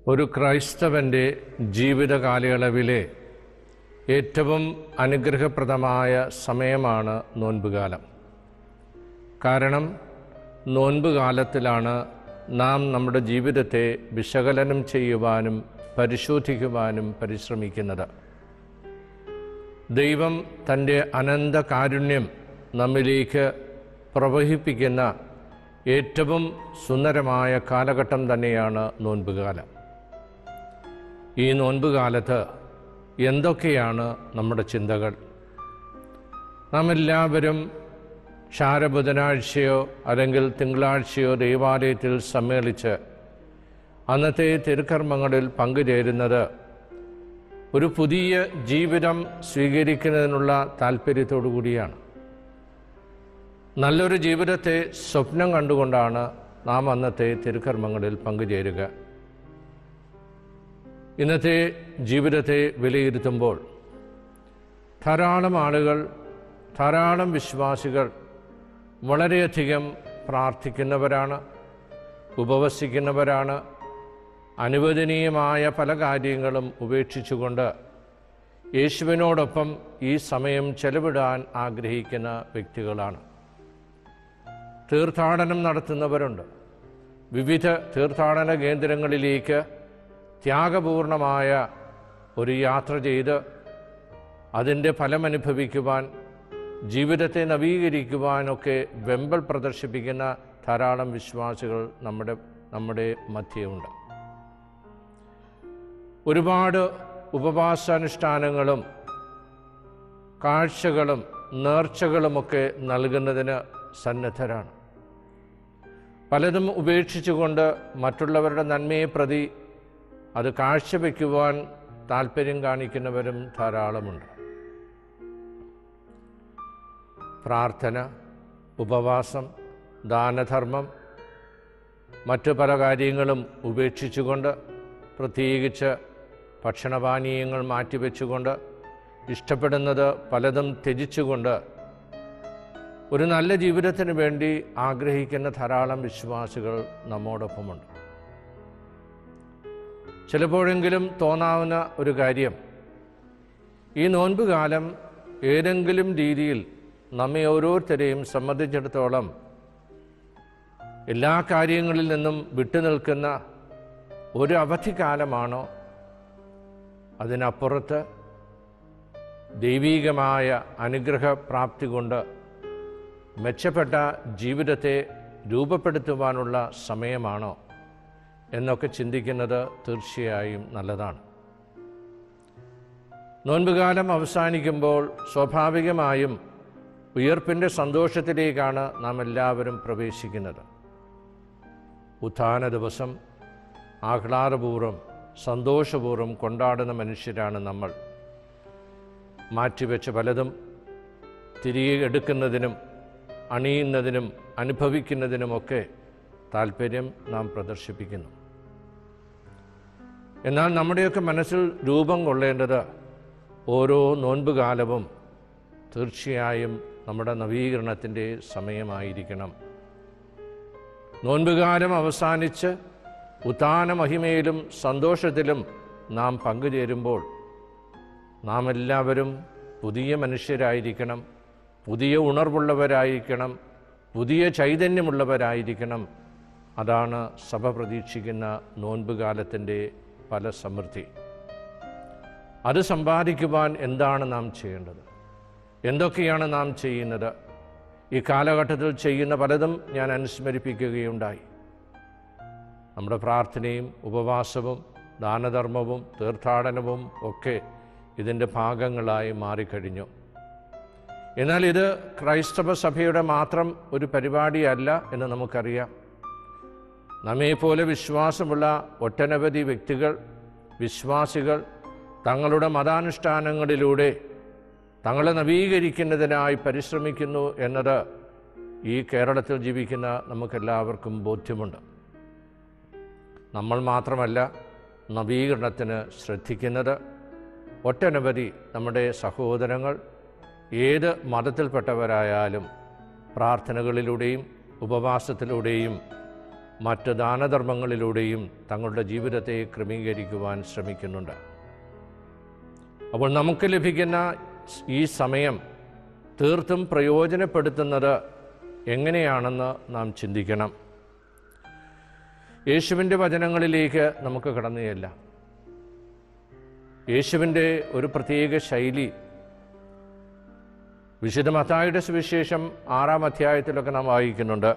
ഒരു ക്രൈസ്തവൻ്റെ ജീവിത കാലയളവിലെ ഏറ്റവും അനുഗ്രഹപ്രദമായ സമയമാണ് നോൻപുകാലം കാരണം നോൻപ് കാലത്തിലാണ് നാം നമ്മുടെ ജീവിതത്തെ വിശകലനം ചെയ്യുവാനും പരിശോധിക്കുവാനും പരിശ്രമിക്കുന്നത് ദൈവം തൻ്റെ അനന്ത കാരുണ്യം നമ്മിലേക്ക് പ്രവഹിപ്പിക്കുന്ന ഏറ്റവും സുന്ദരമായ കാലഘട്ടം തന്നെയാണ് നോൻപുകാലം ഈ നോൻപുകാലത്ത് എന്തൊക്കെയാണ് നമ്മുടെ ചിന്തകൾ നാം എല്ലാവരും ക്ഷാരബുധനാഴ്ചയോ അല്ലെങ്കിൽ തിങ്കളാഴ്ചയോ ദൈവാലയത്തിൽ സമ്മേളിച്ച് അന്നത്തെ തിരുക്കർമ്മങ്ങളിൽ പങ്കുചേരുന്നത് ഒരു പുതിയ ജീവിതം സ്വീകരിക്കുന്നതിനുള്ള താല്പര്യത്തോടു കൂടിയാണ് നല്ലൊരു ജീവിതത്തെ സ്വപ്നം കണ്ടുകൊണ്ടാണ് നാം അന്നത്തെ തിരുക്കർമ്മങ്ങളിൽ പങ്കുചേരുക ഇന്നത്തെ ജീവിതത്തെ വിലയിരുത്തുമ്പോൾ ധാരാളം ആളുകൾ ധാരാളം വിശ്വാസികൾ വളരെയധികം പ്രാർത്ഥിക്കുന്നവരാണ് ഉപവസിക്കുന്നവരാണ് അനുവദനീയമായ പല കാര്യങ്ങളും ഉപേക്ഷിച്ചുകൊണ്ട് യേശുവിനോടൊപ്പം ഈ സമയം ചെലവിടാൻ ആഗ്രഹിക്കുന്ന വ്യക്തികളാണ് തീർത്ഥാടനം നടത്തുന്നവരുണ്ട് വിവിധ തീർത്ഥാടന കേന്ദ്രങ്ങളിലേക്ക് ത്യാഗപൂർണമായ ഒരു യാത്ര ചെയ്ത് അതിൻ്റെ ഫലമനുഭവിക്കുവാൻ ജീവിതത്തെ നവീകരിക്കുവാനൊക്കെ വെമ്പൽ പ്രദർശിപ്പിക്കുന്ന ധാരാളം വിശ്വാസികൾ നമ്മുടെ നമ്മുടെ മധ്യമുണ്ട് ഒരുപാട് ഉപവാസാനുഷ്ഠാനങ്ങളും കാഴ്ചകളും നേർച്ചകളുമൊക്കെ നൽകുന്നതിന് സന്നദ്ധരാണ് പലതും ഉപേക്ഷിച്ചുകൊണ്ട് മറ്റുള്ളവരുടെ നന്മയെ പ്രതി അത് കാഴ്ചവെക്കുവാൻ താല്പര്യം കാണിക്കുന്നവരും ധാരാളമുണ്ട് പ്രാർത്ഥന ഉപവാസം ദാനധർമ്മം മറ്റു പല കാര്യങ്ങളും ഉപേക്ഷിച്ചുകൊണ്ട് പ്രത്യേകിച്ച് ഭക്ഷണപാനീയങ്ങൾ മാറ്റിവെച്ചുകൊണ്ട് ഇഷ്ടപ്പെടുന്നത് പലതും ത്യജിച്ചുകൊണ്ട് ഒരു നല്ല ജീവിതത്തിന് വേണ്ടി ആഗ്രഹിക്കുന്ന ധാരാളം വിശ്വാസികൾ നമ്മോടൊപ്പമുണ്ട് ചിലപ്പോഴെങ്കിലും തോന്നാവുന്ന ഒരു കാര്യം ഈ നോൻപ് കാലം ഏതെങ്കിലും രീതിയിൽ നമ്മെ ഓരോരുത്തരെയും സംബന്ധിച്ചിടത്തോളം എല്ലാ കാര്യങ്ങളിൽ നിന്നും വിട്ടുനിൽക്കുന്ന ഒരു അവധിക്കാലമാണോ അതിനപ്പുറത്ത് ദൈവീകമായ അനുഗ്രഹപ്രാപ്തി കൊണ്ട് മെച്ചപ്പെട്ട ജീവിതത്തെ രൂപപ്പെടുത്തുവാനുള്ള സമയമാണോ എന്നൊക്കെ ചിന്തിക്കുന്നത് തീർച്ചയായും നല്ലതാണ് നോൻപുകാലം അവസാനിക്കുമ്പോൾ സ്വാഭാവികമായും ഉയർപ്പിൻ്റെ സന്തോഷത്തിലേക്കാണ് നാം എല്ലാവരും പ്രവേശിക്കുന്നത് ഉത്ഥാന ദിവസം ആഹ്ലാദപൂർവ്വം സന്തോഷപൂർവ്വം കൊണ്ടാടുന്ന മനുഷ്യരാണ് നമ്മൾ മാറ്റിവെച്ച പലതും തിരികെ എടുക്കുന്നതിനും അണിയുന്നതിനും അനുഭവിക്കുന്നതിനുമൊക്കെ താല്പര്യം നാം പ്രദർശിപ്പിക്കുന്നു എന്നാൽ നമ്മുടെയൊക്കെ മനസ്സിൽ രൂപം കൊള്ളേണ്ടത് ഓരോ നോൻപ് കാലവും തീർച്ചയായും നമ്മുടെ നവീകരണത്തിൻ്റെ സമയമായിരിക്കണം നോൻപുകാലം അവസാനിച്ച് ഉത്താന മഹിമയിലും സന്തോഷത്തിലും നാം പങ്കുചേരുമ്പോൾ നാം എല്ലാവരും പുതിയ മനുഷ്യരായിരിക്കണം പുതിയ ഉണർവുള്ളവരായിരിക്കണം പുതിയ ചൈതന്യമുള്ളവരായിരിക്കണം അതാണ് സഭ പ്രതീക്ഷിക്കുന്ന നോൻപുകാലത്തിൻ്റെ പല സമൃദ്ധി അത് സമ്പാദിക്കുവാൻ എന്താണ് നാം ചെയ്യേണ്ടത് എന്തൊക്കെയാണ് നാം ചെയ്യുന്നത് ഈ കാലഘട്ടത്തിൽ ചെയ്യുന്ന പലതും ഞാൻ അനുസ്മരിപ്പിക്കുകയുണ്ടായി നമ്മുടെ പ്രാർത്ഥനയും ഉപവാസവും ദാനധർമ്മവും തീർത്ഥാടനവും ഒക്കെ ഇതിൻ്റെ ഭാഗങ്ങളായി മാറിക്കഴിഞ്ഞു എന്നാൽ ഇത് ക്രൈസ്തവ സഭയുടെ മാത്രം ഒരു പരിപാടിയല്ല എന്ന് നമുക്കറിയാം നമ്മെപ്പോലെ വിശ്വാസമുള്ള ഒട്ടനവധി വ്യക്തികൾ വിശ്വാസികൾ തങ്ങളുടെ മതാനുഷ്ഠാനങ്ങളിലൂടെ തങ്ങളെ നവീകരിക്കുന്നതിനായി പരിശ്രമിക്കുന്നു എന്നത് ഈ കേരളത്തിൽ ജീവിക്കുന്ന നമുക്കെല്ലാവർക്കും ബോധ്യമുണ്ട് നമ്മൾ മാത്രമല്ല നവീകരണത്തിന് ശ്രദ്ധിക്കുന്നത് ഒട്ടനവധി നമ്മുടെ സഹോദരങ്ങൾ ഏത് മതത്തിൽപ്പെട്ടവരായാലും പ്രാർത്ഥനകളിലൂടെയും ഉപവാസത്തിലൂടെയും മറ്റ് ദാനധർമ്മങ്ങളിലൂടെയും തങ്ങളുടെ ജീവിതത്തെ ക്രമീകരിക്കുവാൻ ശ്രമിക്കുന്നുണ്ട് അപ്പോൾ നമുക്ക് ലഭിക്കുന്ന ഈ സമയം തീർത്തും പ്രയോജനപ്പെടുത്തുന്നത് എങ്ങനെയാണെന്ന് നാം ചിന്തിക്കണം യേശുവിൻ്റെ വചനങ്ങളിലേക്ക് നമുക്ക് കടന്നു ചെല്ലാം യേശുവിൻ്റെ ഒരു പ്രത്യേക ശൈലി വിശുദ്ധ മത്തായുടെ സുവിശേഷം ആറാം അധ്യായത്തിലൊക്കെ നാം വായിക്കുന്നുണ്ട്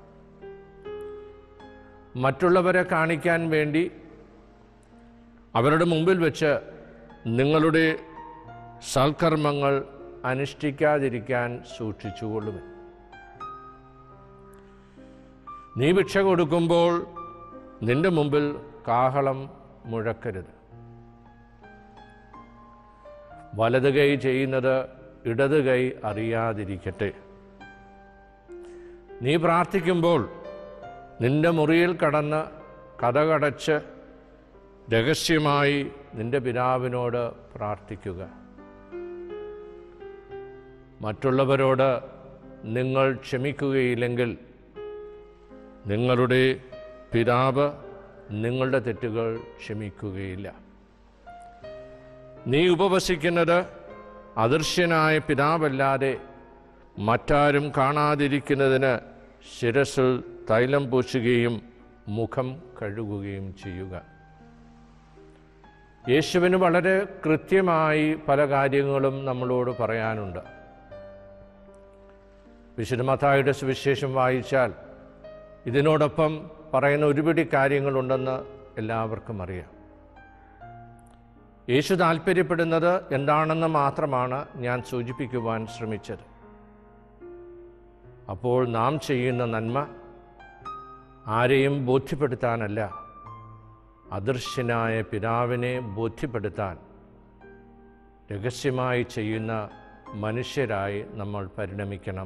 മറ്റുള്ളവരെ കാണിക്കാൻ വേണ്ടി അവരുടെ മുമ്പിൽ വെച്ച് നിങ്ങളുടെ സൽക്കർമ്മങ്ങൾ അനുഷ്ഠിക്കാതിരിക്കാൻ സൂക്ഷിച്ചുകൊള്ളുമേ നീ ഭിക്ഷ കൊടുക്കുമ്പോൾ നിന്റെ മുമ്പിൽ കാഹളം മുഴക്കരുത് വലത് കൈ ചെയ്യുന്നത് ഇടത് കൈ അറിയാതിരിക്കട്ടെ നീ പ്രാർത്ഥിക്കുമ്പോൾ നിന്റെ മുറിയിൽ കടന്ന് കഥകടച്ച് രഹസ്യമായി നിന്റെ പിതാവിനോട് പ്രാർത്ഥിക്കുക മറ്റുള്ളവരോട് നിങ്ങൾ ക്ഷമിക്കുകയില്ലെങ്കിൽ നിങ്ങളുടെ പിതാവ് നിങ്ങളുടെ തെറ്റുകൾ ക്ഷമിക്കുകയില്ല നീ ഉപവസിക്കുന്നത് അദൃശ്യനായ പിതാവല്ലാതെ മറ്റാരും കാണാതിരിക്കുന്നതിന് ശിരസിൽ തൈലം പൂശുകയും മുഖം കഴുകുകയും ചെയ്യുക യേശുവിന് വളരെ കൃത്യമായി പല കാര്യങ്ങളും നമ്മളോട് പറയാനുണ്ട് വിശുദ്ധ മത്തായുടെ സുവിശേഷം വായിച്ചാൽ ഇതിനോടൊപ്പം പറയുന്ന ഒരുപിടി കാര്യങ്ങളുണ്ടെന്ന് എല്ലാവർക്കും അറിയാം യേശു താല്പര്യപ്പെടുന്നത് എന്താണെന്ന് മാത്രമാണ് ഞാൻ സൂചിപ്പിക്കുവാൻ ശ്രമിച്ചത് അപ്പോൾ നാം ചെയ്യുന്ന നന്മ ആരെയും ബോധ്യപ്പെടുത്താനല്ല അദൃശ്യനായ പിതാവിനെ ബോധ്യപ്പെടുത്താൻ രഹസ്യമായി ചെയ്യുന്ന മനുഷ്യരായി നമ്മൾ പരിണമിക്കണം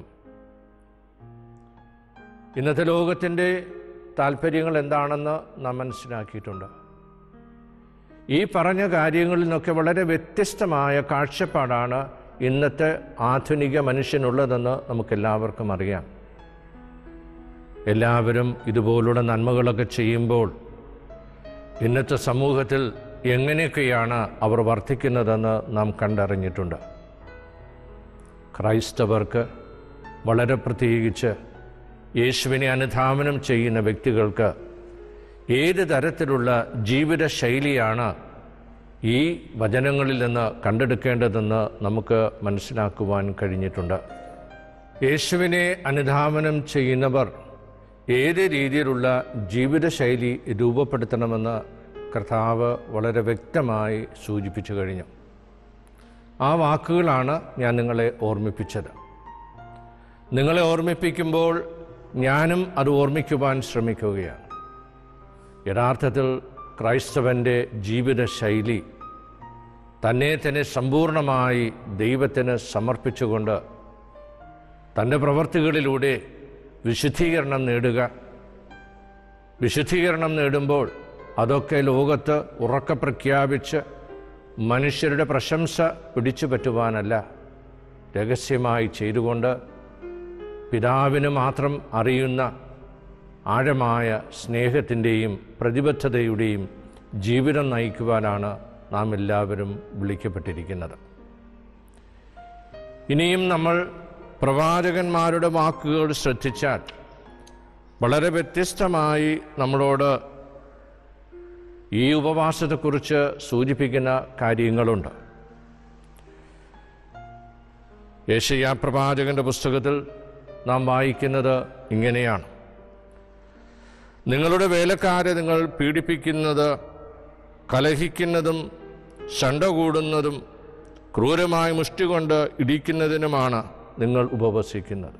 ഇന്നത്തെ ലോകത്തിൻ്റെ താല്പര്യങ്ങൾ എന്താണെന്ന് നാം മനസ്സിലാക്കിയിട്ടുണ്ട് ഈ പറഞ്ഞ കാര്യങ്ങളിൽ നിന്നൊക്കെ വളരെ വ്യത്യസ്തമായ കാഴ്ചപ്പാടാണ് ഇന്നത്തെ ആധുനിക മനുഷ്യനുള്ളതെന്ന് നമുക്കെല്ലാവർക്കും അറിയാം എല്ലാവരും ഇതുപോലുള്ള നന്മകളൊക്കെ ചെയ്യുമ്പോൾ ഇന്നത്തെ സമൂഹത്തിൽ എങ്ങനെയൊക്കെയാണ് അവർ വർദ്ധിക്കുന്നതെന്ന് നാം കണ്ടറിഞ്ഞിട്ടുണ്ട് ക്രൈസ്തവർക്ക് വളരെ പ്രത്യേകിച്ച് യേശുവിനെ അനുധാവനം ചെയ്യുന്ന വ്യക്തികൾക്ക് ഏത് തരത്തിലുള്ള ജീവിത ശൈലിയാണ് ഈ വചനങ്ങളിൽ നിന്ന് കണ്ടെടുക്കേണ്ടതെന്ന് നമുക്ക് മനസ്സിലാക്കുവാൻ കഴിഞ്ഞിട്ടുണ്ട് യേശുവിനെ അനുധാവനം ചെയ്യുന്നവർ ഏത് രീതിയിലുള്ള ജീവിതശൈലി രൂപപ്പെടുത്തണമെന്ന് കർത്താവ് വളരെ വ്യക്തമായി സൂചിപ്പിച്ചു കഴിഞ്ഞു ആ വാക്കുകളാണ് ഞാൻ നിങ്ങളെ ഓർമ്മിപ്പിച്ചത് നിങ്ങളെ ഓർമ്മിപ്പിക്കുമ്പോൾ ഞാനും അത് ഓർമ്മിക്കുവാൻ ശ്രമിക്കുകയാണ് യഥാർത്ഥത്തിൽ ക്രൈസ്തവൻ്റെ ജീവിതശൈലി തന്നെ തന്നെ സമ്പൂർണമായി ദൈവത്തിന് സമർപ്പിച്ചുകൊണ്ട് തൻ്റെ പ്രവർത്തികളിലൂടെ വിശുദ്ധീകരണം നേടുക വിശുദ്ധീകരണം നേടുമ്പോൾ അതൊക്കെ ലോകത്ത് ഉറക്കെ പ്രഖ്യാപിച്ച് മനുഷ്യരുടെ പ്രശംസ പിടിച്ചു പറ്റുവാനല്ല രഹസ്യമായി ചെയ്തുകൊണ്ട് പിതാവിന് മാത്രം അറിയുന്ന ആഴമായ സ്നേഹത്തിൻ്റെയും പ്രതിബദ്ധതയുടെയും ജീവിതം നയിക്കുവാനാണ് നാം എല്ലാവരും വിളിക്കപ്പെട്ടിരിക്കുന്നത് ഇനിയും നമ്മൾ പ്രവാചകന്മാരുടെ വാക്കുകൾ ശ്രദ്ധിച്ചാൽ വളരെ വ്യത്യസ്തമായി നമ്മളോട് ഈ ഉപവാസത്തെക്കുറിച്ച് സൂചിപ്പിക്കുന്ന കാര്യങ്ങളുണ്ട് യേശയ്യ പ്രവാചകന്റെ പുസ്തകത്തിൽ നാം വായിക്കുന്നത് ഇങ്ങനെയാണ് നിങ്ങളുടെ വേലക്കാരെ നിങ്ങൾ പീഡിപ്പിക്കുന്നത് കലഹിക്കുന്നതും ശണ്ട കൂടുന്നതും ക്രൂരമായ മുഷ്ടി കൊണ്ട് ഇടിക്കുന്നതിനുമാണ് നിങ്ങൾ ഉപവസിക്കുന്നത്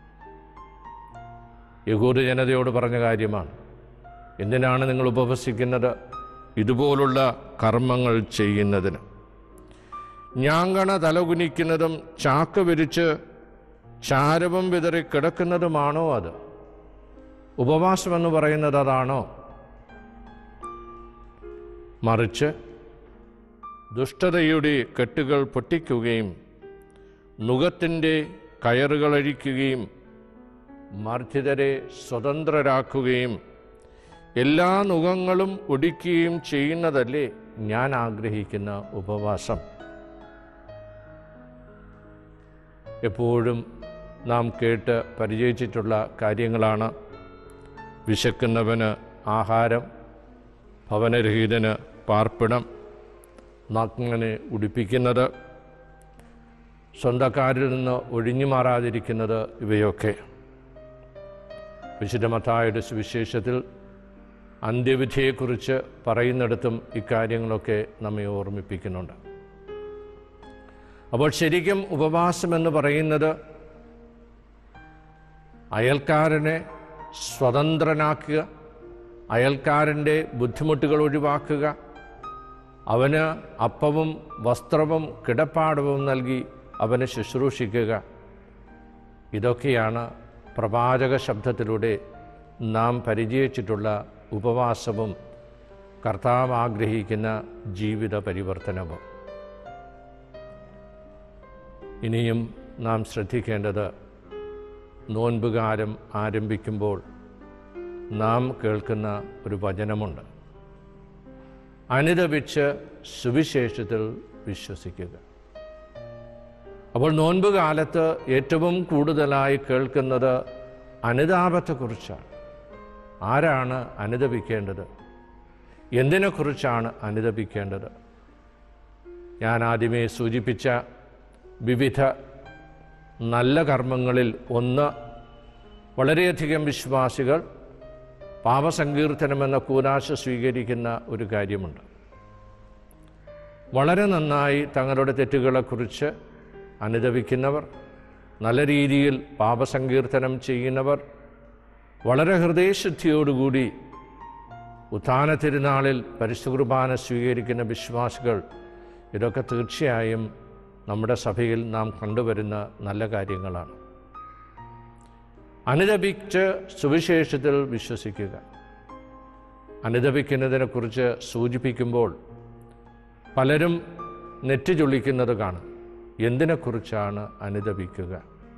യഹൂദ ജനതയോട് പറഞ്ഞ കാര്യമാണ് എന്തിനാണ് നിങ്ങൾ ഉപവസിക്കുന്നത് ഇതുപോലുള്ള കർമ്മങ്ങൾ ചെയ്യുന്നതിന് ഞാങ്കണ തലകുനിക്കുന്നതും ചാക്ക് വിരിച്ച് ചാരവും വിതറി കിടക്കുന്നതുമാണോ അത് ഉപവാസമെന്ന് പറയുന്നത് അതാണോ മറിച്ച് ദുഷ്ടതയുടെ കെട്ടുകൾ പൊട്ടിക്കുകയും നുഖത്തിൻ്റെ കയറുകളഴിക്കുകയും മർദ്ദിതരെ സ്വതന്ത്രരാക്കുകയും എല്ലാ നുഖങ്ങളും ഒടിക്കുകയും ചെയ്യുന്നതല്ലേ ഞാൻ ആഗ്രഹിക്കുന്ന ഉപവാസം എപ്പോഴും നാം കേട്ട് പരിചയിച്ചിട്ടുള്ള കാര്യങ്ങളാണ് വിശക്കുന്നവന് ആഹാരം ഭവനരഹിതന് പാർപ്പിടം നഗ്നനെ ഉടിപ്പിക്കുന്നത് സ്വന്തക്കാരിൽ നിന്ന് ഒഴിഞ്ഞു മാറാതിരിക്കുന്നത് ഇവയൊക്കെ വിശുദ്ധമത്തായുടെ സുവിശേഷത്തിൽ അന്ത്യവിധിയെക്കുറിച്ച് പറയുന്നിടത്തും ഇക്കാര്യങ്ങളൊക്കെ നമ്മെ ഓർമ്മിപ്പിക്കുന്നുണ്ട് അപ്പോൾ ശരിക്കും ഉപവാസം എന്ന് പറയുന്നത് അയൽക്കാരനെ സ്വതന്ത്രനാക്കുക അയൽക്കാരൻ്റെ ബുദ്ധിമുട്ടുകൾ ഒഴിവാക്കുക അവന് അപ്പവും വസ്ത്രവും കിടപ്പാടവും നൽകി അവനെ ശുശ്രൂഷിക്കുക ഇതൊക്കെയാണ് പ്രവാചക ശബ്ദത്തിലൂടെ നാം പരിചയിച്ചിട്ടുള്ള ഉപവാസവും കർത്താവ് ആഗ്രഹിക്കുന്ന ജീവിത പരിവർത്തനവും ഇനിയും നാം ശ്രദ്ധിക്കേണ്ടത് നോൻപുകാലം ആരംഭിക്കുമ്പോൾ നാം കേൾക്കുന്ന ഒരു വചനമുണ്ട് അനുദപിച്ച് സുവിശേഷത്തിൽ വിശ്വസിക്കുക അപ്പോൾ നോൻപ് കാലത്ത് ഏറ്റവും കൂടുതലായി കേൾക്കുന്നത് അനുതാപത്തെക്കുറിച്ചാണ് ആരാണ് അനുദപിക്കേണ്ടത് എന്തിനെക്കുറിച്ചാണ് അനുദപിക്കേണ്ടത് ഞാൻ ആദ്യമേ സൂചിപ്പിച്ച വിവിധ നല്ല കർമ്മങ്ങളിൽ ഒന്ന് വളരെയധികം വിശ്വാസികൾ പാപസങ്കീർത്തനമെന്ന കൂനാശ സ്വീകരിക്കുന്ന ഒരു കാര്യമുണ്ട് വളരെ നന്നായി തങ്ങളുടെ തെറ്റുകളെക്കുറിച്ച് അനുദവിക്കുന്നവർ നല്ല രീതിയിൽ പാപസങ്കീർത്തനം ചെയ്യുന്നവർ വളരെ ഹൃദയശുദ്ധിയോടുകൂടി ഉത്ഥാന തിരുനാളിൽ പരിശുദ്ധ കുർബാന സ്വീകരിക്കുന്ന വിശ്വാസികൾ ഇതൊക്കെ തീർച്ചയായും നമ്മുടെ സഭയിൽ നാം കണ്ടുവരുന്ന നല്ല കാര്യങ്ങളാണ് അനുദപിച്ച് സുവിശേഷത്തിൽ വിശ്വസിക്കുക അനുദപിക്കുന്നതിനെക്കുറിച്ച് സൂചിപ്പിക്കുമ്പോൾ പലരും നെറ്റി ചൊള്ളിക്കുന്നത് കാണും എന്തിനെക്കുറിച്ചാണ് അനുദപിക്കുക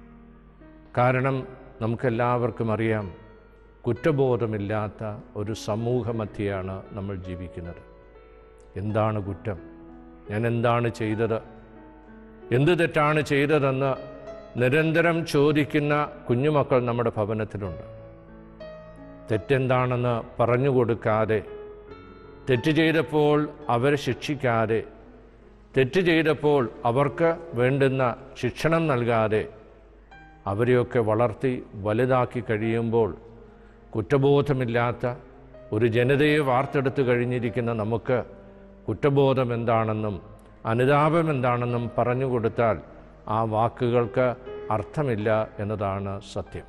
കാരണം നമുക്കെല്ലാവർക്കും അറിയാം കുറ്റബോധമില്ലാത്ത ഒരു സമൂഹമധ്യയാണ് നമ്മൾ ജീവിക്കുന്നത് എന്താണ് കുറ്റം ഞാൻ എന്താണ് ചെയ്തത് എന്ത് തെറ്റാണ് ചെയ്തതെന്ന് നിരന്തരം ചോദിക്കുന്ന കുഞ്ഞുമക്കൾ നമ്മുടെ ഭവനത്തിലുണ്ട് തെറ്റെന്താണെന്ന് പറഞ്ഞു കൊടുക്കാതെ തെറ്റ് ചെയ്തപ്പോൾ അവരെ ശിക്ഷിക്കാതെ തെറ്റ് ചെയ്തപ്പോൾ അവർക്ക് വേണ്ടുന്ന ശിക്ഷണം നൽകാതെ അവരെയൊക്കെ വളർത്തി വലുതാക്കി കഴിയുമ്പോൾ കുറ്റബോധമില്ലാത്ത ഒരു ജനതയെ വാർത്തെടുത്ത് കഴിഞ്ഞിരിക്കുന്ന നമുക്ക് കുറ്റബോധം എന്താണെന്നും അനുതാപം എന്താണെന്നും പറഞ്ഞു കൊടുത്താൽ ആ വാക്കുകൾക്ക് അർത്ഥമില്ല എന്നതാണ് സത്യം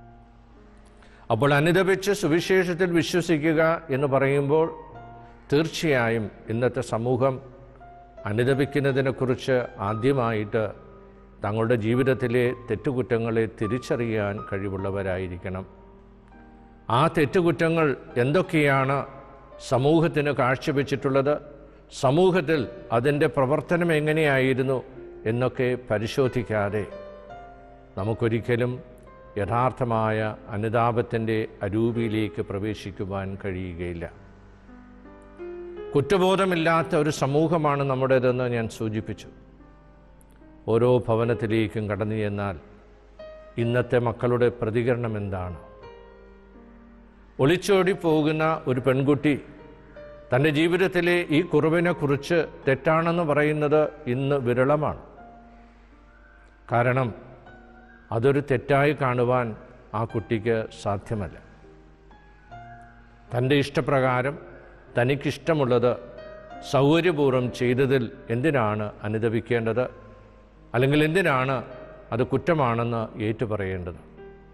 അപ്പോൾ അനുദപിച്ച് സുവിശേഷത്തിൽ വിശ്വസിക്കുക എന്ന് പറയുമ്പോൾ തീർച്ചയായും ഇന്നത്തെ സമൂഹം അനുദപിക്കുന്നതിനെക്കുറിച്ച് ആദ്യമായിട്ട് തങ്ങളുടെ ജീവിതത്തിലെ തെറ്റുകുറ്റങ്ങളെ തിരിച്ചറിയാൻ കഴിവുള്ളവരായിരിക്കണം ആ തെറ്റുകുറ്റങ്ങൾ എന്തൊക്കെയാണ് സമൂഹത്തിന് കാഴ്ചവെച്ചിട്ടുള്ളത് സമൂഹത്തിൽ അതിൻ്റെ പ്രവർത്തനം എങ്ങനെയായിരുന്നു എന്നൊക്കെ പരിശോധിക്കാതെ നമുക്കൊരിക്കലും യഥാർത്ഥമായ അനുതാപത്തിൻ്റെ അരൂപിയിലേക്ക് പ്രവേശിക്കുവാൻ കഴിയുകയില്ല കുറ്റബോധമില്ലാത്ത ഒരു സമൂഹമാണ് നമ്മുടേതെന്ന് ഞാൻ സൂചിപ്പിച്ചു ഓരോ ഭവനത്തിലേക്കും കടന്നു ചെന്നാൽ ഇന്നത്തെ മക്കളുടെ പ്രതികരണം എന്താണ് ഒളിച്ചോടി പോകുന്ന ഒരു പെൺകുട്ടി തൻ്റെ ജീവിതത്തിലെ ഈ കുറവിനെക്കുറിച്ച് തെറ്റാണെന്ന് പറയുന്നത് ഇന്ന് വിരളമാണ് കാരണം അതൊരു തെറ്റായി കാണുവാൻ ആ കുട്ടിക്ക് സാധ്യമല്ല തൻ്റെ ഇഷ്ടപ്രകാരം തനിക്കിഷ്ടമുള്ളത് സൗകര്യപൂർവ്വം ചെയ്തതിൽ എന്തിനാണ് അനുദപിക്കേണ്ടത് അല്ലെങ്കിൽ എന്തിനാണ് അത് കുറ്റമാണെന്ന് ഏറ്റുപറയേണ്ടത്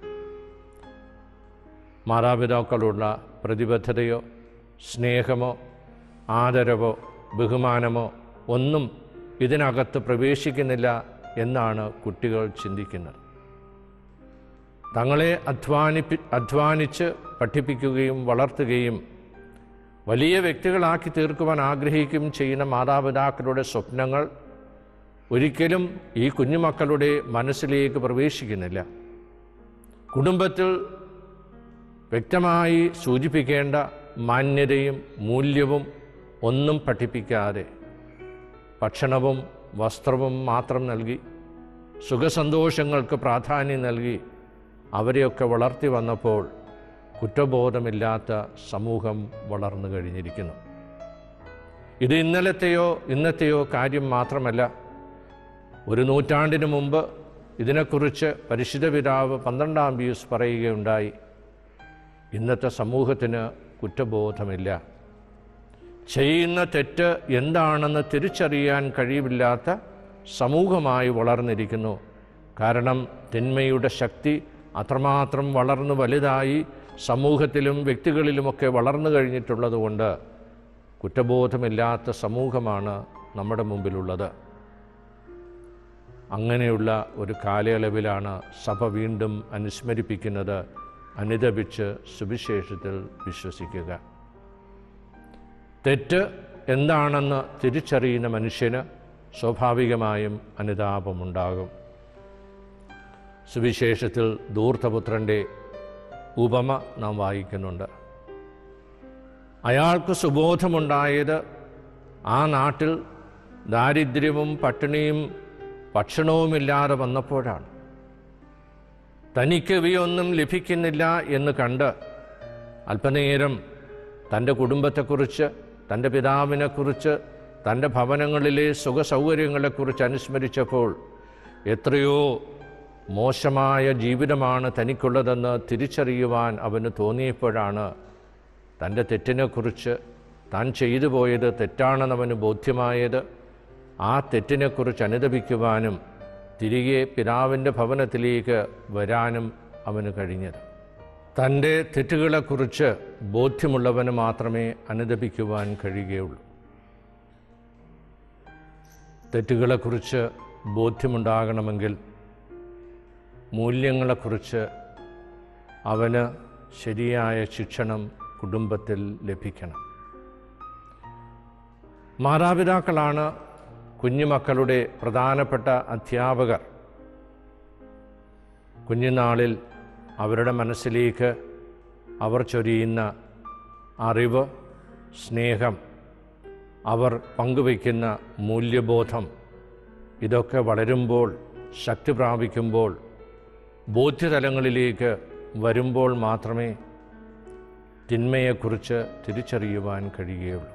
മാതാപിതാക്കളുള്ള പ്രതിബദ്ധതയോ സ്നേഹമോ ആദരവോ ബഹുമാനമോ ഒന്നും ഇതിനകത്ത് പ്രവേശിക്കുന്നില്ല എന്നാണ് കുട്ടികൾ ചിന്തിക്കുന്നത് തങ്ങളെ അധ്വാനിപ്പി അധ്വാനിച്ച് പഠിപ്പിക്കുകയും വളർത്തുകയും വലിയ വ്യക്തികളാക്കി തീർക്കുവാൻ ആഗ്രഹിക്കുകയും ചെയ്യുന്ന മാതാപിതാക്കളുടെ സ്വപ്നങ്ങൾ ഒരിക്കലും ഈ കുഞ്ഞുമക്കളുടെ മനസ്സിലേക്ക് പ്രവേശിക്കുന്നില്ല കുടുംബത്തിൽ വ്യക്തമായി സൂചിപ്പിക്കേണ്ട മാന്യതയും മൂല്യവും ഒന്നും പഠിപ്പിക്കാതെ ഭക്ഷണവും വസ്ത്രവും മാത്രം നൽകി സുഖസന്തോഷങ്ങൾക്ക് പ്രാധാന്യം നൽകി അവരെയൊക്കെ വളർത്തി വന്നപ്പോൾ കുറ്റബോധമില്ലാത്ത സമൂഹം വളർന്നു കഴിഞ്ഞിരിക്കുന്നു ഇത് ഇന്നലത്തെയോ ഇന്നത്തെയോ കാര്യം മാത്രമല്ല ഒരു നൂറ്റാണ്ടിന് മുമ്പ് ഇതിനെക്കുറിച്ച് പരിശുദ്ധ പിതാവ് പന്ത്രണ്ടാം പീസ് പറയുകയുണ്ടായി ഇന്നത്തെ സമൂഹത്തിന് കുറ്റബോധമില്ല ചെയ്യുന്ന തെറ്റ് എന്താണെന്ന് തിരിച്ചറിയാൻ കഴിവില്ലാത്ത സമൂഹമായി വളർന്നിരിക്കുന്നു കാരണം തിന്മയുടെ ശക്തി അത്രമാത്രം വളർന്നു വലുതായി സമൂഹത്തിലും വ്യക്തികളിലുമൊക്കെ വളർന്നു കഴിഞ്ഞിട്ടുള്ളതുകൊണ്ട് കുറ്റബോധമില്ലാത്ത സമൂഹമാണ് നമ്മുടെ മുമ്പിലുള്ളത് അങ്ങനെയുള്ള ഒരു കാലയളവിലാണ് സഭ വീണ്ടും അനുസ്മരിപ്പിക്കുന്നത് അനുദപിച്ച് സുവിശേഷത്തിൽ വിശ്വസിക്കുക തെറ്റ് എന്താണെന്ന് തിരിച്ചറിയുന്ന മനുഷ്യന് സ്വാഭാവികമായും അനുതാപമുണ്ടാകും സുവിശേഷത്തിൽ ധൂർത്തപുത്രൻ്റെ ഉപമ നാം വായിക്കുന്നുണ്ട് അയാൾക്ക് സുബോധമുണ്ടായത് ആ നാട്ടിൽ ദാരിദ്ര്യവും പട്ടിണിയും ഭക്ഷണവുമില്ലാതെ വന്നപ്പോഴാണ് തനിക്ക് ഇവയൊന്നും ലഭിക്കുന്നില്ല എന്ന് കണ്ട് അല്പനേരം തൻ്റെ കുടുംബത്തെക്കുറിച്ച് തൻ്റെ പിതാവിനെക്കുറിച്ച് തൻ്റെ ഭവനങ്ങളിലെ സുഖസൗകര്യങ്ങളെക്കുറിച്ച് അനുസ്മരിച്ചപ്പോൾ എത്രയോ മോശമായ ജീവിതമാണ് തനിക്കുള്ളതെന്ന് തിരിച്ചറിയുവാൻ അവന് തോന്നിയപ്പോഴാണ് തൻ്റെ തെറ്റിനെക്കുറിച്ച് താൻ ചെയ്തു പോയത് തെറ്റാണെന്ന് അവന് ബോധ്യമായത് ആ തെറ്റിനെക്കുറിച്ച് അനുദപിക്കുവാനും തിരികെ പിതാവിൻ്റെ ഭവനത്തിലേക്ക് വരാനും അവന് കഴിഞ്ഞത് തൻ്റെ തെറ്റുകളെക്കുറിച്ച് ബോധ്യമുള്ളവന് മാത്രമേ അനുദപിക്കുവാൻ കഴിയുകയുള്ളൂ തെറ്റുകളെക്കുറിച്ച് ബോധ്യമുണ്ടാകണമെങ്കിൽ മൂല്യങ്ങളെക്കുറിച്ച് അവന് ശരിയായ ശിക്ഷണം കുടുംബത്തിൽ ലഭിക്കണം മാതാപിതാക്കളാണ് കുഞ്ഞുമക്കളുടെ പ്രധാനപ്പെട്ട അധ്യാപകർ കുഞ്ഞുനാളിൽ അവരുടെ മനസ്സിലേക്ക് അവർ ചൊരിയുന്ന അറിവ് സ്നേഹം അവർ പങ്കുവയ്ക്കുന്ന മൂല്യബോധം ഇതൊക്കെ വളരുമ്പോൾ ശക്തി പ്രാപിക്കുമ്പോൾ ബോധ്യതലങ്ങളിലേക്ക് വരുമ്പോൾ മാത്രമേ തിന്മയെക്കുറിച്ച് തിരിച്ചറിയുവാൻ കഴിയുകയുള്ളൂ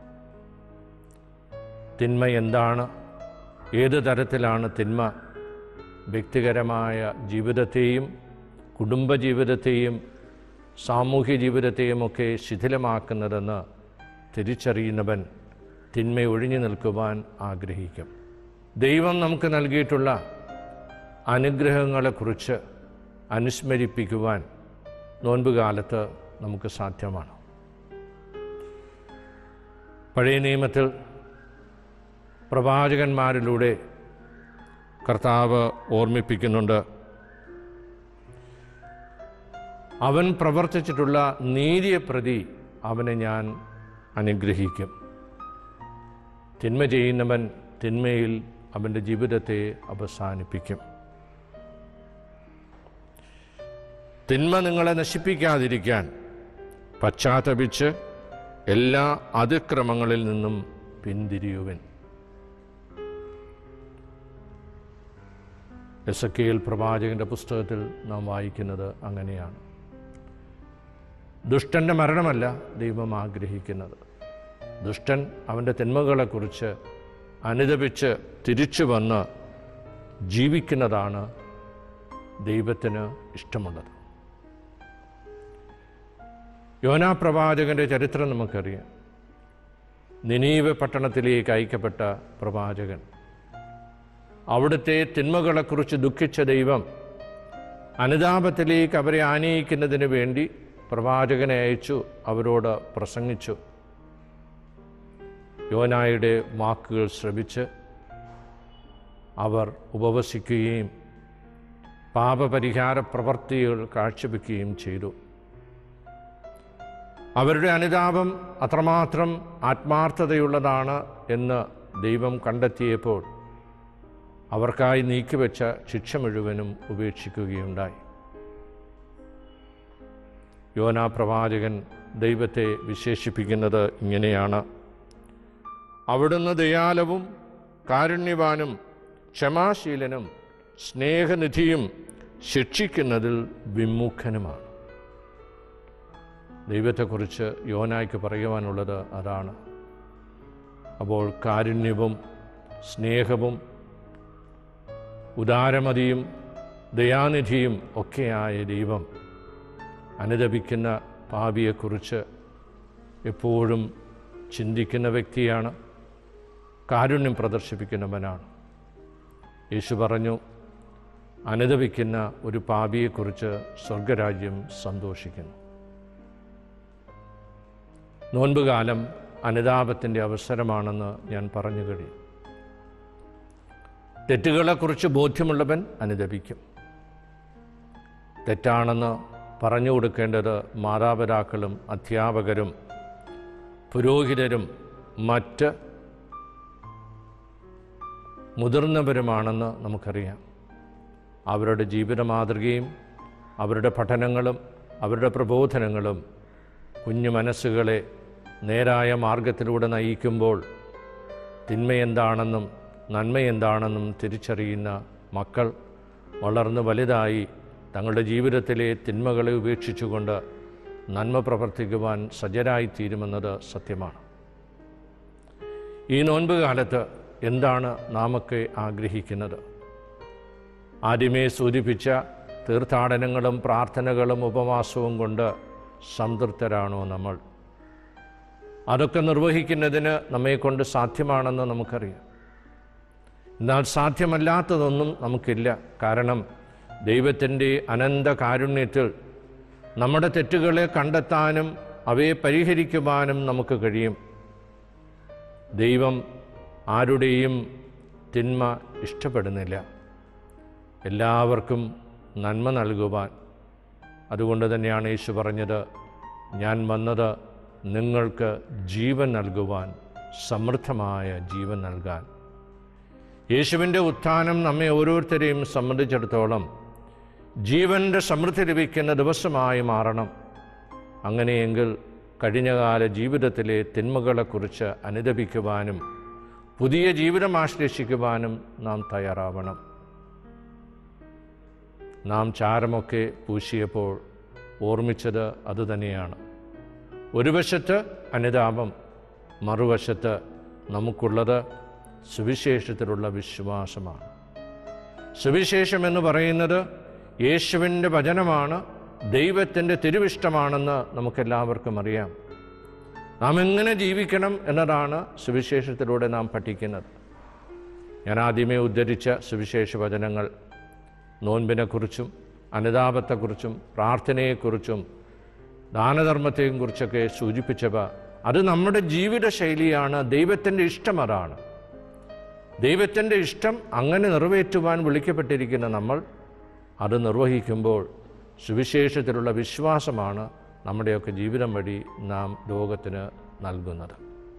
തിന്മ എന്താണ് ഏത് തരത്തിലാണ് തിന്മ വ്യക്തിപരമായ ജീവിതത്തെയും കുടുംബജീവിതത്തെയും സാമൂഹ്യ ജീവിതത്തെയും ഒക്കെ ശിഥിലമാക്കുന്നതെന്ന് തിരിച്ചറിയുന്നവൻ തിന്മ ഒഴിഞ്ഞു നിൽക്കുവാൻ ആഗ്രഹിക്കും ദൈവം നമുക്ക് നൽകിയിട്ടുള്ള അനുഗ്രഹങ്ങളെക്കുറിച്ച് അനുസ്മരിപ്പിക്കുവാൻ നോൻപുകാലത്ത് നമുക്ക് സാധ്യമാണ് പഴയ നിയമത്തിൽ പ്രവാചകന്മാരിലൂടെ കർത്താവ് ഓർമ്മിപ്പിക്കുന്നുണ്ട് അവൻ പ്രവർത്തിച്ചിട്ടുള്ള നീതിയെ പ്രതി അവനെ ഞാൻ അനുഗ്രഹിക്കും തിന്മ ചെയ്യുന്നവൻ തിന്മയിൽ അവൻ്റെ ജീവിതത്തെ അവസാനിപ്പിക്കും തിന്മ നിങ്ങളെ നശിപ്പിക്കാതിരിക്കാൻ പശ്ചാത്തപിച്ച് എല്ലാ അതിക്രമങ്ങളിൽ നിന്നും പിന്തിരിയുവൻ എസ് കെ എൽ പ്രവാചകന്റെ പുസ്തകത്തിൽ നാം വായിക്കുന്നത് അങ്ങനെയാണ് ദുഷ്ടൻ്റെ മരണമല്ല ദൈവം ആഗ്രഹിക്കുന്നത് ദുഷ്ടൻ അവൻ്റെ തിന്മകളെക്കുറിച്ച് അനുദപിച്ച് തിരിച്ചു വന്ന് ജീവിക്കുന്നതാണ് ദൈവത്തിന് ഇഷ്ടമുള്ളത് യോനാ പ്രവാചകന്റെ ചരിത്രം നമുക്കറിയാം നിനീവ പട്ടണത്തിലേക്ക് അയക്കപ്പെട്ട പ്രവാചകൻ അവിടുത്തെ തിന്മകളെക്കുറിച്ച് ദുഃഖിച്ച ദൈവം അനുതാപത്തിലേക്ക് അവരെ ആനയിക്കുന്നതിന് വേണ്ടി പ്രവാചകനെ അയച്ചു അവരോട് പ്രസംഗിച്ചു യോനായുടെ വാക്കുകൾ ശ്രവിച്ച് അവർ ഉപവസിക്കുകയും പാപപരിഹാര പ്രവർത്തികൾ കാഴ്ചവെക്കുകയും ചെയ്തു അവരുടെ അനുതാപം അത്രമാത്രം ആത്മാർത്ഥതയുള്ളതാണ് എന്ന് ദൈവം കണ്ടെത്തിയപ്പോൾ അവർക്കായി നീക്കിവെച്ച ശിക്ഷ മുഴുവനും ഉപേക്ഷിക്കുകയുണ്ടായി യോനാ പ്രവാചകൻ ദൈവത്തെ വിശേഷിപ്പിക്കുന്നത് ഇങ്ങനെയാണ് അവിടുന്ന് ദയാലവും കാരുണ്യവാനും ക്ഷമാശീലനും സ്നേഹനിധിയും ശിക്ഷിക്കുന്നതിൽ വിമുഖനുമാണ് ദൈവത്തെക്കുറിച്ച് യോനായ്ക്ക് പറയുവാനുള്ളത് അതാണ് അപ്പോൾ കാരുണ്യവും സ്നേഹവും ഉദാരമതിയും ദയാനിധിയും ഒക്കെയായ ദൈവം അനുദപിക്കുന്ന പാപിയെക്കുറിച്ച് എപ്പോഴും ചിന്തിക്കുന്ന വ്യക്തിയാണ് കാരുണ്യം പ്രദർശിപ്പിക്കുന്നവനാണ് യേശു പറഞ്ഞു അനുദപിക്കുന്ന ഒരു പാപിയെക്കുറിച്ച് സ്വർഗരാജ്യം സന്തോഷിക്കുന്നു നോൻപുകാലം അനുതാപത്തിൻ്റെ അവസരമാണെന്ന് ഞാൻ പറഞ്ഞു കഴിയും തെറ്റുകളെക്കുറിച്ച് ബോധ്യമുള്ളവൻ അനുദപിക്കും തെറ്റാണെന്ന് പറഞ്ഞു കൊടുക്കേണ്ടത് മാതാപിതാക്കളും അധ്യാപകരും പുരോഹിതരും മറ്റ് മുതിർന്നവരുമാണെന്ന് നമുക്കറിയാം അവരുടെ ജീവിത മാതൃകയും അവരുടെ പഠനങ്ങളും അവരുടെ പ്രബോധനങ്ങളും കുഞ്ഞു മനസ്സുകളെ നേരായ മാർഗത്തിലൂടെ നയിക്കുമ്പോൾ തിന്മയെന്താണെന്നും നന്മയെന്താണെന്നും തിരിച്ചറിയുന്ന മക്കൾ വളർന്ന് വലുതായി തങ്ങളുടെ ജീവിതത്തിലെ തിന്മകളെ ഉപേക്ഷിച്ചുകൊണ്ട് നന്മ പ്രവർത്തിക്കുവാൻ സജ്ജരായിത്തീരുമെന്നത് സത്യമാണ് ഈ നോൻപ് കാലത്ത് എന്താണ് നാമൊക്കെ ആഗ്രഹിക്കുന്നത് ആദ്യമേ സൂചിപ്പിച്ച തീർത്ഥാടനങ്ങളും പ്രാർത്ഥനകളും ഉപവാസവും കൊണ്ട് സംതൃപ്തരാണോ നമ്മൾ അതൊക്കെ നിർവഹിക്കുന്നതിന് നമ്മെക്കൊണ്ട് സാധ്യമാണെന്ന് നമുക്കറിയാം എന്നാൽ സാധ്യമല്ലാത്തതൊന്നും നമുക്കില്ല കാരണം ദൈവത്തിൻ്റെ അനന്ത കാരുണ്യത്തിൽ നമ്മുടെ തെറ്റുകളെ കണ്ടെത്താനും അവയെ പരിഹരിക്കുവാനും നമുക്ക് കഴിയും ദൈവം ആരുടെയും തിന്മ ഇഷ്ടപ്പെടുന്നില്ല എല്ലാവർക്കും നന്മ നൽകുവാൻ അതുകൊണ്ട് തന്നെയാണ് യേശു പറഞ്ഞത് ഞാൻ വന്നത് നിങ്ങൾക്ക് ജീവൻ നൽകുവാൻ സമൃദ്ധമായ ജീവൻ നൽകാൻ യേശുവിൻ്റെ ഉത്ഥാനം നമ്മെ ഓരോരുത്തരെയും സംബന്ധിച്ചിടത്തോളം ജീവൻ്റെ സമൃദ്ധി ലഭിക്കുന്ന ദിവസമായി മാറണം അങ്ങനെയെങ്കിൽ കഴിഞ്ഞകാല ജീവിതത്തിലെ തിന്മകളെക്കുറിച്ച് അനുദപിക്കുവാനും പുതിയ ജീവിതം ആശ്ലേഷിക്കുവാനും നാം തയ്യാറാവണം നാം ചാരമൊക്കെ പൂശിയപ്പോൾ ഓർമ്മിച്ചത് അതുതന്നെയാണ് ഒരു വശത്ത് അനുതാപം മറുവശത്ത് നമുക്കുള്ളത് സുവിശേഷത്തിലുള്ള വിശ്വാസമാണ് സുവിശേഷം എന്ന് പറയുന്നത് യേശുവിൻ്റെ വചനമാണ് ദൈവത്തിൻ്റെ തിരുവിഷ്ടമാണെന്ന് നമുക്കെല്ലാവർക്കും അറിയാം നാം എങ്ങനെ ജീവിക്കണം എന്നതാണ് സുവിശേഷത്തിലൂടെ നാം പഠിക്കുന്നത് ഞാൻ ആദ്യമേ ഉദ്ധരിച്ച സുവിശേഷ വചനങ്ങൾ നോൻപിനെക്കുറിച്ചും അനുതാപത്തെക്കുറിച്ചും പ്രാർത്ഥനയെക്കുറിച്ചും ദാനധർമ്മത്തെയും കുറിച്ചൊക്കെ സൂചിപ്പിച്ചവ അത് നമ്മുടെ ജീവിത ശൈലിയാണ് ദൈവത്തിൻ്റെ ഇഷ്ടം അതാണ് ദൈവത്തിൻ്റെ ഇഷ്ടം അങ്ങനെ നിറവേറ്റുവാൻ വിളിക്കപ്പെട്ടിരിക്കുന്ന നമ്മൾ അത് നിർവഹിക്കുമ്പോൾ സുവിശേഷത്തിലുള്ള വിശ്വാസമാണ് നമ്മുടെയൊക്കെ ജീവിതം വഴി നാം ലോകത്തിന് നൽകുന്നത്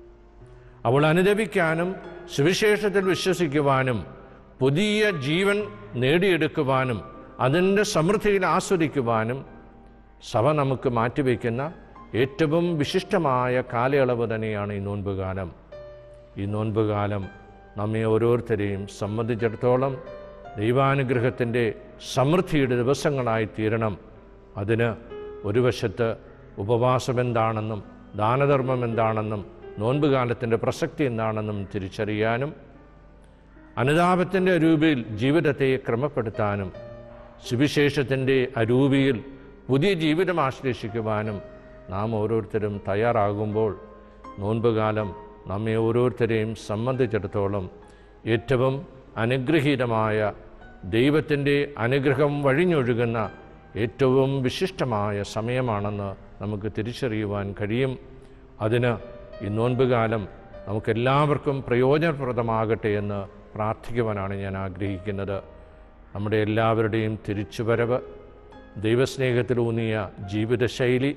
അവൾ അനുദപിക്കാനും സുവിശേഷത്തിൽ വിശ്വസിക്കുവാനും പുതിയ ജീവൻ നേടിയെടുക്കുവാനും അതിൻ്റെ സമൃദ്ധിയിൽ ആസ്വദിക്കുവാനും സഭ നമുക്ക് മാറ്റിവെക്കുന്ന ഏറ്റവും വിശിഷ്ടമായ കാലയളവ് തന്നെയാണ് ഈ നോൻപുകാലം ഈ നോൻപുകാലം നമ്മെ ഓരോരുത്തരെയും സംബന്ധിച്ചിടത്തോളം ദൈവാനുഗ്രഹത്തിൻ്റെ സമൃദ്ധിയുടെ ദിവസങ്ങളായി തീരണം അതിന് ഒരു വശത്ത് ഉപവാസം എന്താണെന്നും ദാനധർമ്മം എന്താണെന്നും നോൻപുകാലത്തിൻ്റെ പ്രസക്തി എന്താണെന്നും തിരിച്ചറിയാനും അനുതാപത്തിൻ്റെ അരൂപിയിൽ ജീവിതത്തെ ക്രമപ്പെടുത്താനും സുവിശേഷത്തിൻ്റെ അരൂപിയിൽ പുതിയ ജീവിതം ആശ്ലേഷിക്കുവാനും നാം ഓരോരുത്തരും തയ്യാറാകുമ്പോൾ നോൻപുകാലം നമ്മെ ഓരോരുത്തരെയും സംബന്ധിച്ചിടത്തോളം ഏറ്റവും അനുഗ്രഹീതമായ ദൈവത്തിൻ്റെ അനുഗ്രഹം വഴിഞ്ഞൊഴുകുന്ന ഏറ്റവും വിശിഷ്ടമായ സമയമാണെന്ന് നമുക്ക് തിരിച്ചറിയുവാൻ കഴിയും അതിന് ഈ നോൻപുകാലം നമുക്കെല്ലാവർക്കും പ്രയോജനപ്രദമാകട്ടെ എന്ന് പ്രാർത്ഥിക്കുവാനാണ് ഞാൻ ആഗ്രഹിക്കുന്നത് നമ്മുടെ എല്ലാവരുടെയും തിരിച്ചുവരവ് ദൈവസ്നേഹത്തിലൂന്നിയ ജീവിതശൈലി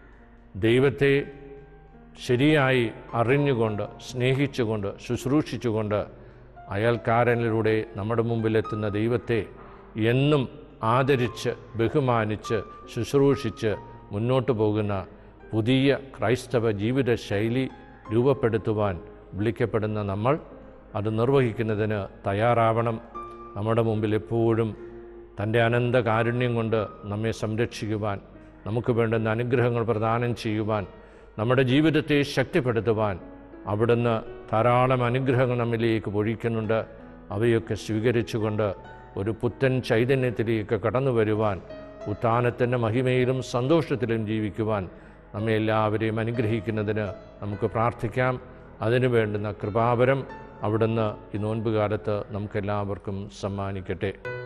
ദൈവത്തെ ശരിയായി അറിഞ്ഞുകൊണ്ട് സ്നേഹിച്ചുകൊണ്ട് ശുശ്രൂഷിച്ചുകൊണ്ട് അയൽക്കാരനിലൂടെ നമ്മുടെ മുമ്പിലെത്തുന്ന ദൈവത്തെ എന്നും ആദരിച്ച് ബഹുമാനിച്ച് ശുശ്രൂഷിച്ച് മുന്നോട്ട് പോകുന്ന പുതിയ ക്രൈസ്തവ ജീവിത ശൈലി രൂപപ്പെടുത്തുവാൻ വിളിക്കപ്പെടുന്ന നമ്മൾ അത് നിർവഹിക്കുന്നതിന് തയ്യാറാവണം നമ്മുടെ മുമ്പിൽ എപ്പോഴും തൻ്റെ അനന്ത കാരുണ്യം കൊണ്ട് നമ്മെ സംരക്ഷിക്കുവാൻ നമുക്ക് വേണ്ടുന്ന അനുഗ്രഹങ്ങൾ പ്രദാനം ചെയ്യുവാൻ നമ്മുടെ ജീവിതത്തെ ശക്തിപ്പെടുത്തുവാൻ അവിടുന്ന് ധാരാളം അനുഗ്രഹങ്ങൾ നമ്മിലേക്ക് പൊഴിക്കുന്നുണ്ട് അവയൊക്കെ സ്വീകരിച്ചുകൊണ്ട് ഒരു പുത്തൻ ചൈതന്യത്തിലേക്ക് കടന്നു വരുവാൻ ഉത്ഥാനത്തിൻ്റെ മഹിമയിലും സന്തോഷത്തിലും ജീവിക്കുവാൻ നമ്മെ എല്ലാവരെയും അനുഗ്രഹിക്കുന്നതിന് നമുക്ക് പ്രാർത്ഥിക്കാം അതിനു വേണ്ടുന്ന കൃപാവരം അവിടുന്ന് ഈ നോൻപ് കാലത്ത് നമുക്കെല്ലാവർക്കും സമ്മാനിക്കട്ടെ